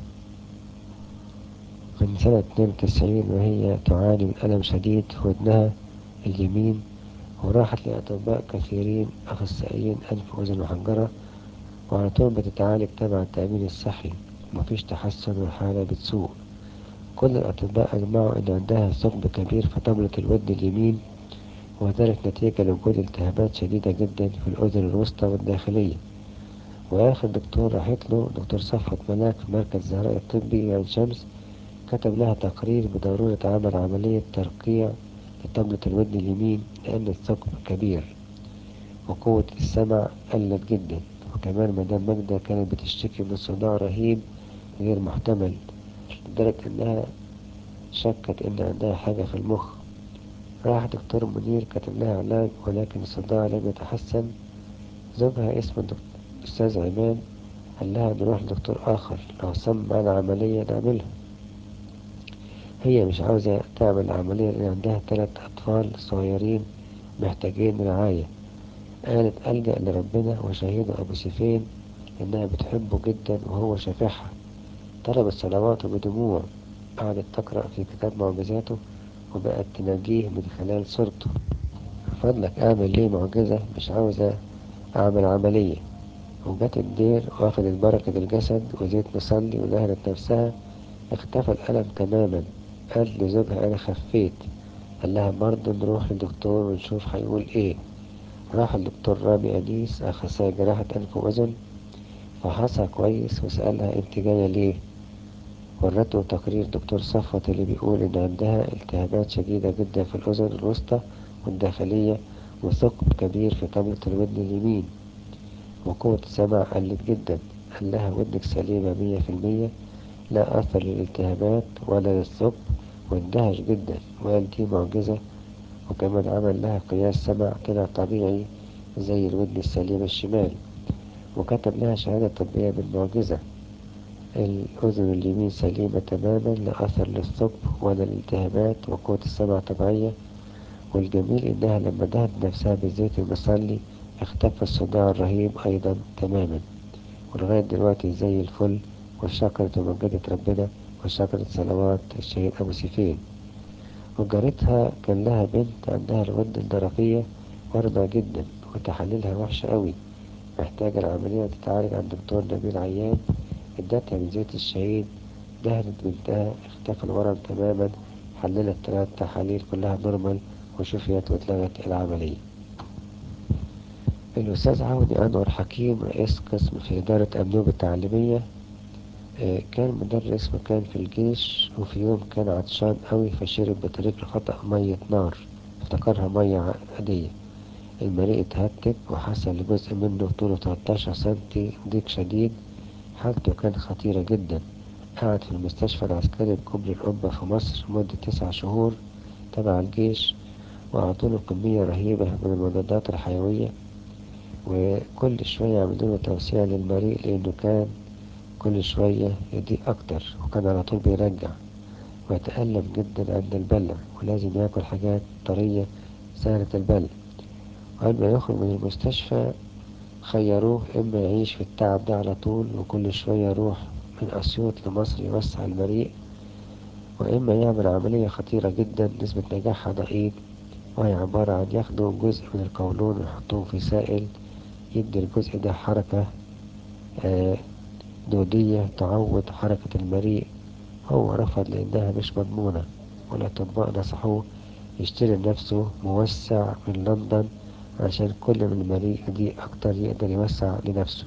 من سنة اتنين وتسعين وهي تعاني من ألم شديد في ودنها اليمين وراحت لأطباء كثيرين أخصائيين أنف وأذن وحنجرة وعلى طول بتتعالج تبع التأمين الصحي ومفيش تحسن والحالة بتسوء كل الأطباء أجمعوا إن عندها ثقب كبير في طبلة الودن اليمين وذلك نتيجة لوجود التهابات شديدة جدا في الأذن الوسطى والداخلية وآخر دكتور راحت له دكتور صفوت ملاك في مركز زهراء الطبي عين شمس كتب لها تقرير بضرورة عمل عملية ترقيع لطبلة الودن اليمين لأن الثقب كبير وقوة السمع قلت جدا وكمان مدام ماجدة كانت بتشتكي من صداع رهيب غير محتمل لدرجة إنها شكت إن عندها حاجة في المخ راح دكتور منير كتب لها علاج ولكن الصداع لم يتحسن زوجها اسمه الأستاذ عماد قال لها نروح لدكتور آخر لو صمم على عملية نعملها هي مش عاوزة تعمل العملية لأن عندها ثلاث أطفال صغيرين محتاجين رعاية قالت ألجأ لربنا وشهيده أبو سيفين إنها بتحبه جدا وهو شافعها طلبت صلواته بدموع قعدت تقرأ في كتاب معجزاته وبقت تناجيه من خلال صورته فضلك أعمل ليه معجزة مش عاوزة أعمل عملية وجت الدير وأخدت بركة الجسد وزيت نصلي ودهنت نفسها اختفى الألم تماما قالت لزوجها أنا خفيت قال لها برضه نروح للدكتور ونشوف هيقول إيه راح الدكتور رامي أنيس أخصائي جراحة أنف وأذن فحصها كويس وسألها أنت جاية ليه ورته تقرير دكتور صفوت اللي بيقول إن عندها التهابات شديدة جدا في الأذن الوسطى والداخلية وثقب كبير في طبلة الودن اليمين وقوة السمع قلت جدا قال لها ودنك سليمة مية في المية لا أثر للالتهابات ولا للثقب واندهش جدا وقال دي معجزة وكمان عمل لها قياس سمع طلع طبيعي زي الودن السليمة الشمال وكتب لها شهادة طبية بالمعجزة الأذن اليمين سليمة تماما لا أثر للثقب ولا الالتهابات وقوة السمع طبيعية والجميل إنها لما دهت نفسها بالزيت المصلي اختفى الصداع الرهيب أيضا تماما ولغاية دلوقتي زي الفل وشكرت ومجدت ربنا وشكرت صلوات الشهيد أبو سيفين وجارتها كان لها بنت عندها الغدة الدرقية وردة جدا وتحاليلها وحشة قوي محتاجة العملية تتعالج عند دكتور نبيل عيان ادتها من زيت الشهيد دهنت بنتها اختفى الورم تماما حللت ثلاث تحاليل كلها نورمال وشفيت واتلغت العملية الأستاذ عوني أنور حكيم رئيس قسم في إدارة أمنوب التعليمية كان مدرس وكان في الجيش وفي يوم كان عطشان قوي فشرب بطريق الخطأ مية نار افتكرها مية عادية المريء اتهتك وحصل لجزء منه طوله 13 سنتي ضيق شديد حالته كانت خطيرة جدا قعد في المستشفى العسكري بكوبري القبة في مصر مدة تسع شهور تبع الجيش وأعطوله كمية رهيبة من المضادات الحيوية وكل شوية عملوا له توسيع للمريء لأنه كان كل شوية يضيق أكتر وكان على طول بيرجع ويتألم جدا عند البلع ولازم ياكل حاجات طرية سهلة البلع وقبل ما يخرج من المستشفى خيروه إما يعيش في التعب ده على طول وكل شوية يروح من أسيوط لمصر يوسع المريء وإما يعمل عملية خطيرة جدا نسبة نجاحها ضئيل وهي عبارة عن ياخدوا جزء من القولون ويحطوه في سائل يدي الجزء ده حركة آه، دودية تعوض حركة المريء هو رفض لأنها مش مضمونة والأطباء نصحوه يشتري لنفسه موسع من لندن عشان كل من المريء دي أكتر يقدر يوسع لنفسه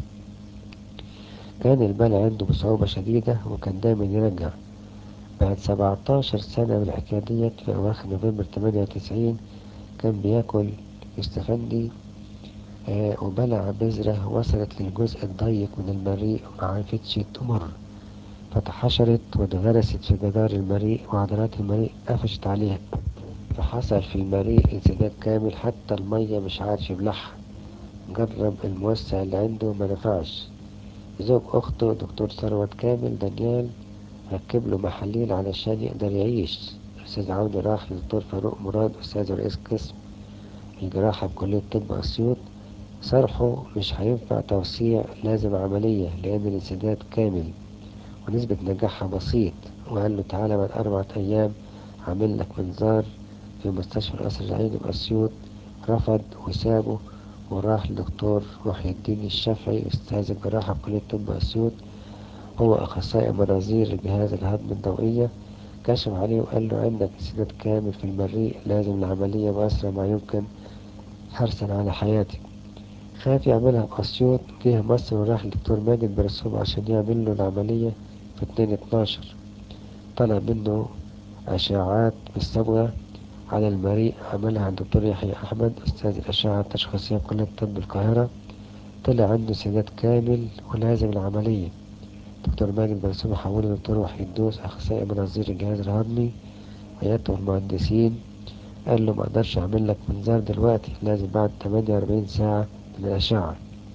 كان البال عنده بصعوبة شديدة وكان دايما يرجع بعد 17 سنة من الحكاية ديت في أواخر نوفمبر 98 كان بياكل يستفندي آه وبلع بذرة وصلت للجزء الضيق من المريء ومعرفتش تمر فتحشرت واتغرست في جدار المريء وعضلات المريء قفشت عليها فحصل في المريء انسداد كامل حتى المية مش عارف يبلعها جرب الموسع اللي عنده ما نفعش زوج أخته دكتور ثروت كامل دانيال ركب له محاليل علشان يقدر يعيش أستاذ عودة راح للدكتور فاروق مراد أستاذ رئيس قسم الجراحة بكلية طب أسيوط صرحه مش هينفع توسيع لازم عملية لأن الانسداد كامل ونسبة نجاحها بسيط وقال له تعالى بعد أربعة أيام عامل لك منظار في مستشفى القصر العيني بأسيوط رفض وسابه وراح لدكتور محي الدين الشافعي أستاذ الجراحة بكلية طب أسيوط هو أخصائي مناظير الجهاز الهضمي الضوئية كشف عليه وقال له عندك انسداد كامل في المريء لازم العملية بأسرع ما يمكن حرصا على حياتك خاف يعملها بأسيوط جه مصر وراح لدكتور ماجد برسوم عشان يعمل له العملية في اتنين اتناشر طلب منه أشعات بالصبغة على المريء عملها عند الدكتور يحيى أحمد أستاذ الأشعة التشخيصية بكلية طب القاهرة طلع عنده انسداد كامل ولازم العملية دكتور ماجد برسوم حوله لدكتور وحيد دوس أخصائي مناظير الجهاز الهضمي عيادته المهندسين قال له مقدرش أعمل لك منظار دلوقتي لازم بعد 48 ساعة من الأشعة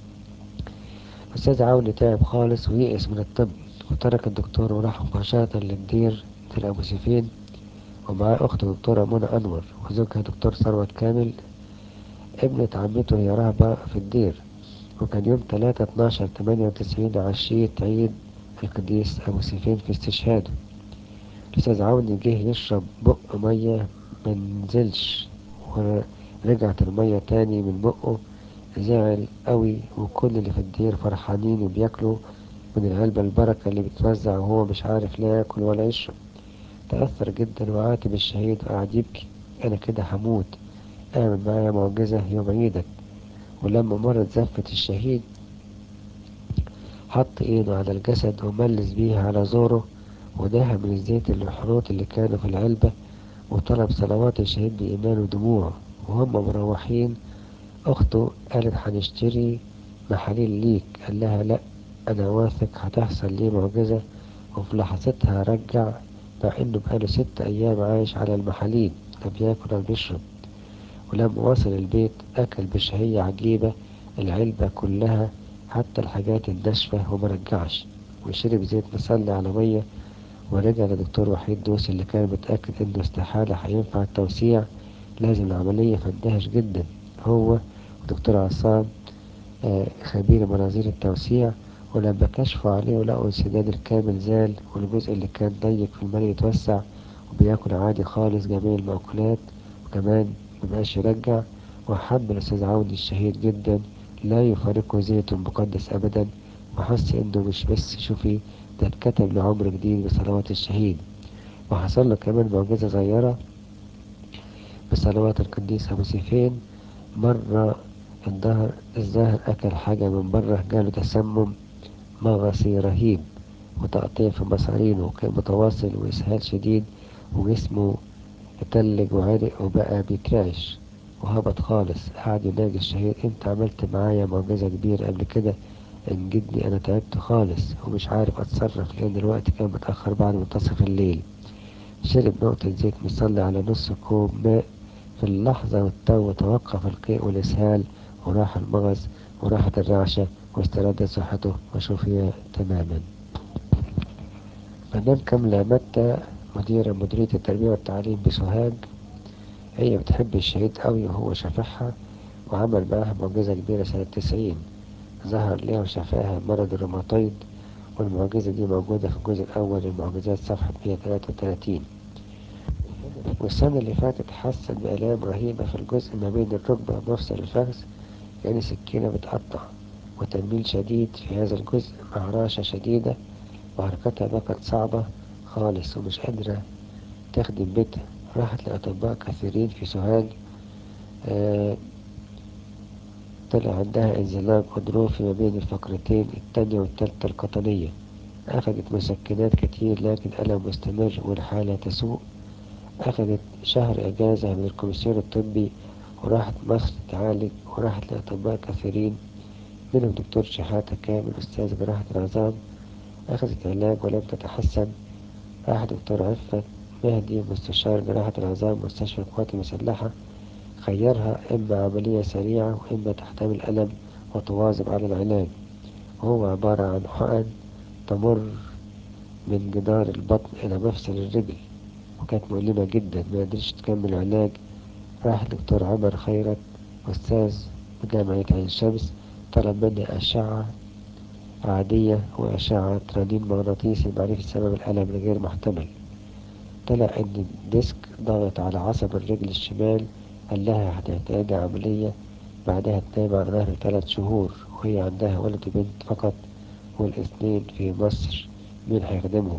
أستاذ عوني تعب خالص ويئس من الطب وترك الدكتور وراح مباشرة للدير دير أبو سيفين ومعاه أخته دكتورة منى أنور وزوجها دكتور ثروت كامل ابنة عمته هي رهبة في الدير وكان يوم تلاتة اتناشر تمانية وتسعين عشية عيد القديس أبو سيفين في استشهاده الأستاذ عوني جه يشرب بق مية منزلش ورجعت المية تاني من بقه زعل قوي وكل اللي في الدير فرحانين وبياكلوا من العلبة البركة اللي بتوزع وهو مش عارف لا ياكل ولا يشرب تأثر جدا وعاتب الشهيد وقعد يبكي أنا كده هموت اعمل معايا معجزة يوم عيدك ولما مرت زفة الشهيد حط ايده على الجسد وملس بيها على زوره وداها من الزيت الحروت اللي كانوا في العلبة وطلب صلوات الشهيد بإيمان ودموع وهم مروحين أخته قالت هنشتري محاليل ليك قال لها لأ أنا واثق هتحصل لي معجزة وفي لحظتها رجع مع إنه بقاله ست أيام عايش على المحاليل لا بياكل ولا بيشرب ولما وصل البيت أكل بشهية عجيبة العلبة كلها حتى الحاجات الناشفة وما رجعش وشرب زيت مصلي على مية ورجع لدكتور وحيد دوس اللي كان متأكد إنه استحالة هينفع التوسيع لازم العملية فاندهش جدا هو ودكتور عصام آه خبير مناظير التوسيع ولما كشفوا عليه ولقوا انسداد الكامل زال والجزء اللي كان ضيق في المريء اتوسع وبياكل عادي خالص جميع المأكولات وكمان مبقاش يرجع وحب الأستاذ عوني الشهيد جدا لا يفارقه زيت مقدس أبدا وحس إنه مش بس شوفي ده اتكتب لعمر جديد بصلوات الشهيد وحصل له كمان معجزة صغيرة بصلوات القديس أبو سيفين مرة الظهر الظاهر أكل حاجة من بره جاله تسمم مغصي رهيب وتقطيع في مصارينه وكان متواصل وإسهال شديد وجسمه اتلج وعرق وبقى بيترعش وهبط خالص قعد يناجي الشهيد انت عملت معايا معجزة كبيرة قبل كده انجدني انا تعبت خالص ومش عارف اتصرف لان الوقت كان متأخر بعد منتصف الليل شرب نقطة زيت مصلي على نص كوب ماء في اللحظة والتو توقف القيء والإسهال وراح المغص وراحت الرعشة واستردت صحته وشفي تماما مدام كاملة متى مديرة مديرية التربية والتعليم بسوهاج هي بتحب الشهيد قوي وهو شافعها وعمل معاها معجزة كبيرة سنة تسعين ظهر ليها وشفاها مرض الروماتويد والمعجزة دي موجودة في الجزء الأول للمعجزات صفحة 133 والسنة اللي فاتت حست بآلام رهيبة في الجزء ما بين الركبة ومفصل الفخذ كأن سكينة بتقطع وتنميل شديد في هذا الجزء مع رعشة شديدة وحركتها بقت صعبة خالص ومش قادرة تخدم بيتها راحت لأطباء كثيرين في سوهاج آه طلع عندها انزلاق غضروفي ما بين الفقرتين التانية والتالتة القطنية أخذت مسكنات كتير لكن ألم مستمر والحالة تسوء أخذت شهر إجازة من الكوميسيون الطبي وراحت مصر تعالج وراحت لأطباء كثيرين منهم دكتور شحاتة كامل أستاذ جراحة العظام أخذت علاج ولم تتحسن راح دكتور عفت مهدي مستشار جراحة العظام مستشفى القوات المسلحة خيرها إما عملية سريعة وإما تحتمل ألم وتواظب على العلاج وهو عبارة عن حقن تمر من جدار البطن إلى مفصل الرجل وكانت مؤلمة جدا ما قدرتش تكمل العلاج راح دكتور عمر خيرت أستاذ بجامعة عين شمس طلب مني أشعة عادية وأشعة رنين مغناطيسي لمعرفة سبب الألم الغير محتمل طلع إن الديسك ضغط على عصب الرجل الشمال قال لها هتحتاج عملية بعدها تنام على ظهر ثلاث شهور وهي عندها ولد وبنت فقط والاثنين في مصر مين هيخدمهم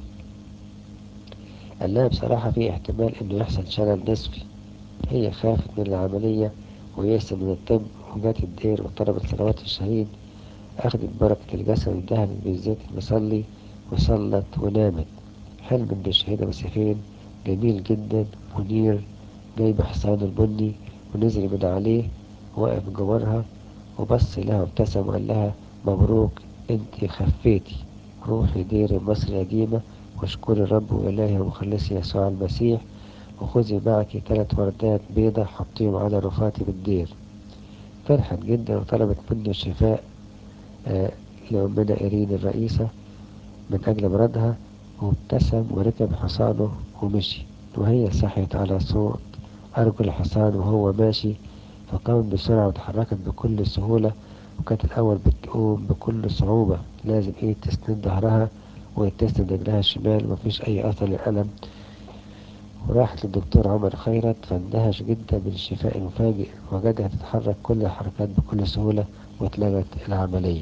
قال لها بصراحة في احتمال انه يحصل شلل نصفي هي خافت من العملية ويأست من الطب وجات الدير وطلبت صلوات الشهيد أخذت بركة الجسد ودهنت بالزيت المصلي وصلت ونامت حلم إن الشهيدة مسيفين جميل جدا منير جايب حصان البني ونزل من عليه وقف جوارها وبص لها وابتسم وقال لها مبروك انت خفيتي روحي دير مصر القديمة واشكري الرب وإلهي ومخلصي يسوع المسيح وخذي معك ثلاث وردات بيضة حطيهم على رفاتي بالدير فرحت جدا وطلبت مني الشفاء آه لأمنا إيرين الرئيسة من أجل مرضها وابتسم وركب حصانه ومشي وهي صحت على صوت أرجل الحصان وهو ماشي فقامت بسرعة وتحركت بكل سهولة وكانت الأول بتقوم بكل صعوبة لازم إيه تسند ظهرها وتسند رجلها الشمال ومفيش أي أثر للألم وراحت للدكتور عمر خيرت فاندهش جدا من الشفاء المفاجئ وجدها تتحرك كل الحركات بكل سهولة واتلغت العملية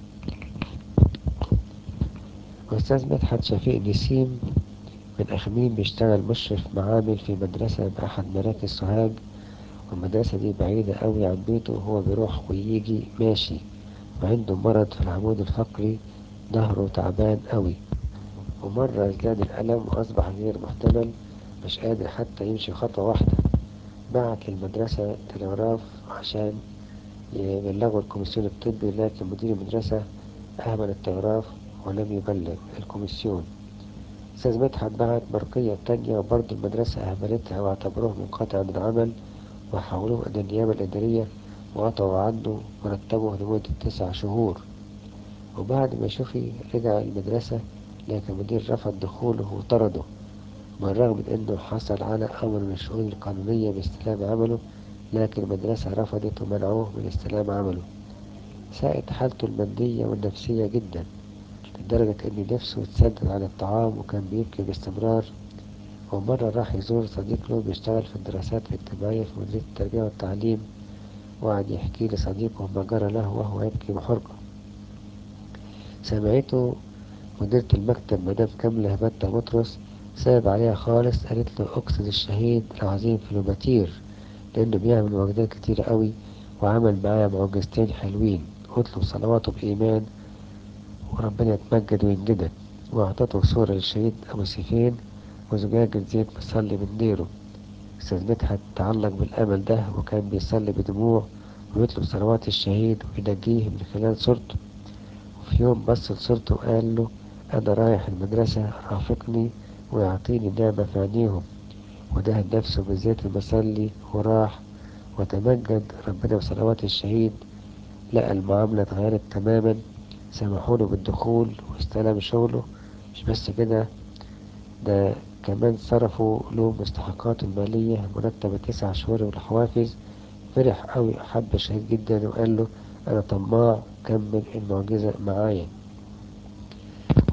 أستاذ مدحت شفيق نسيم من أخميم بيشتغل مشرف معامل في مدرسة بأحد مراكز سوهاج والمدرسة دي بعيدة قوي عن بيته وهو بيروح ويجي ماشي وعنده مرض في العمود الفقري ظهره تعبان قوي ومرة ازداد الألم وأصبح غير محتمل مش قادر حتى يمشي خطوة واحدة بعت للمدرسة تلغراف عشان يبلغوا الكوميسيون الطبي لكن مدير المدرسة أهمل التلغراف ولم يبلغ الكوميسيون أستاذ مدحت بعت برقية تانية وبرضه المدرسة أهملتها واعتبروه منقطع عن العمل وحولوه إلى النيابة الإدارية وقطعوا عنه مرتبه لمدة تسع شهور وبعد ما شفي رجع المدرسة لكن المدير رفض دخوله وطرده بالرغم من انه حصل على امر من الشؤون القانونية باستلام عمله لكن المدرسة رفضت ومنعوه من استلام عمله ساءت حالته المادية والنفسية جدا لدرجة ان نفسه اتسدد عن الطعام وكان بيبكي باستمرار ومرة راح يزور صديق له بيشتغل في الدراسات الاجتماعية في مديرية التربية والتعليم وقعد يحكي لصديقه ما جرى له وهو يبكي بحرقة سمعته مديرة المكتب مدام كاملة هبتة بطرس صعب عليها خالص قالت له اقصد الشهيد العظيم فلوباتير لانه بيعمل معجزات كتيرة قوي وعمل معايا معجزتين حلوين اطلب صلواته بإيمان وربنا يتمجد وينجدك واعطته صورة للشهيد أبو سيفين وزجاجة زيت مصلي من ديره أستاذ مدحت تعلق بالأمل ده وكان بيصلي بدموع ويطلب صلوات الشهيد وينجيه من خلال صورته وفي يوم بص لصورته وقال له أنا رايح المدرسة رافقني ويعطيني نعمة في عينيهم ودهن نفسه بزيت المصلي وراح وتمجد ربنا بصلوات الشهيد لقى المعاملة اتغيرت تماما سمحوله بالدخول واستلم شغله مش بس كده ده كمان صرفوا له مستحقاته المالية مرتبة تسع شهور والحوافز فرح قوي حب الشهيد جدا وقال له أنا طماع كمل المعجزة معايا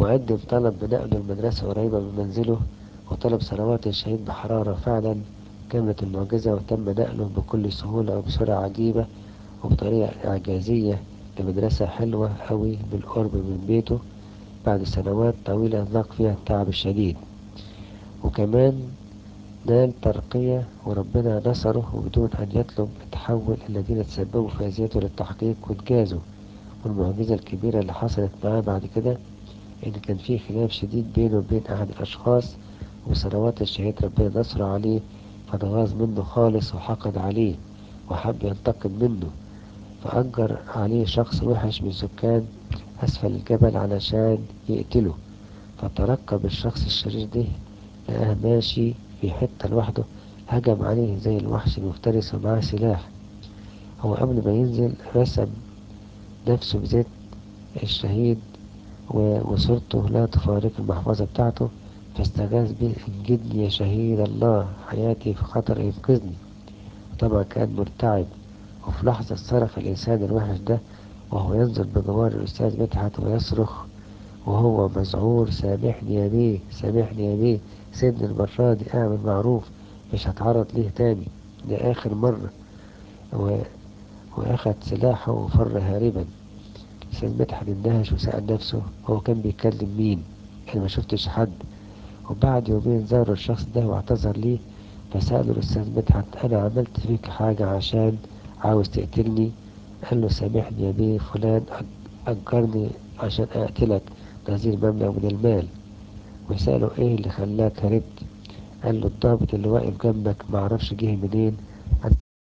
وقدم طلب بنقله المدرسة قريبة من منزله وطلب ثروات الشهيد بحرارة فعلا كانت المعجزة وتم نقله بكل سهولة وبسرعة عجيبة وبطريقة إعجازية لمدرسة حلوة أوي بالقرب من بيته بعد سنوات طويلة ذاق فيها التعب الشديد وكمان نال ترقية وربنا نصره وبدون أن يطلب تحول الذين تسببوا في أذيته للتحقيق واتجازوا والمعجزة الكبيرة اللي حصلت معاه بعد كده إن كان في خلاف شديد بينه وبين أحد الأشخاص وثروات الشهيد ربنا نصر عليه فاتغاظ منه خالص وحقد عليه وحب ينتقم منه فأجر عليه شخص وحش من سكان أسفل الجبل علشان يقتله فترقب الشخص الشرير ده لقاه ماشي في حتة لوحده هجم عليه زي الوحش المفترس ومعاه سلاح هو قبل ما ينزل رسم نفسه بزيت الشهيد وصورته لا تفارق المحفظة بتاعته فاستغاث بيه انجدني يا شهيد الله حياتي في خطر انقذني طبعا كان مرتعب وفي لحظة صرخ الإنسان الوحش ده وهو ينزل بجوار الأستاذ مدحت ويصرخ وهو مذعور سامحني يا بيه سامحني يا بيه سيبني المرة دي اعمل معروف مش هتعرض ليه تاني ده آخر مرة و... وأخد سلاحه وفر هاربا الأستاذ مدحت اندهش وسأل نفسه هو كان بيكلم مين أنا ما شفتش حد وبعد يومين زار الشخص ده واعتذر ليه فسأله الأستاذ مدحت أنا عملت فيك حاجة عشان عاوز تقتلني قال له سامحني يا بيه فلان أجرني عشان أقتلك نظير مبلغ من المال وسأله إيه اللي خلاك هربت قال له الضابط اللي واقف جنبك معرفش جه منين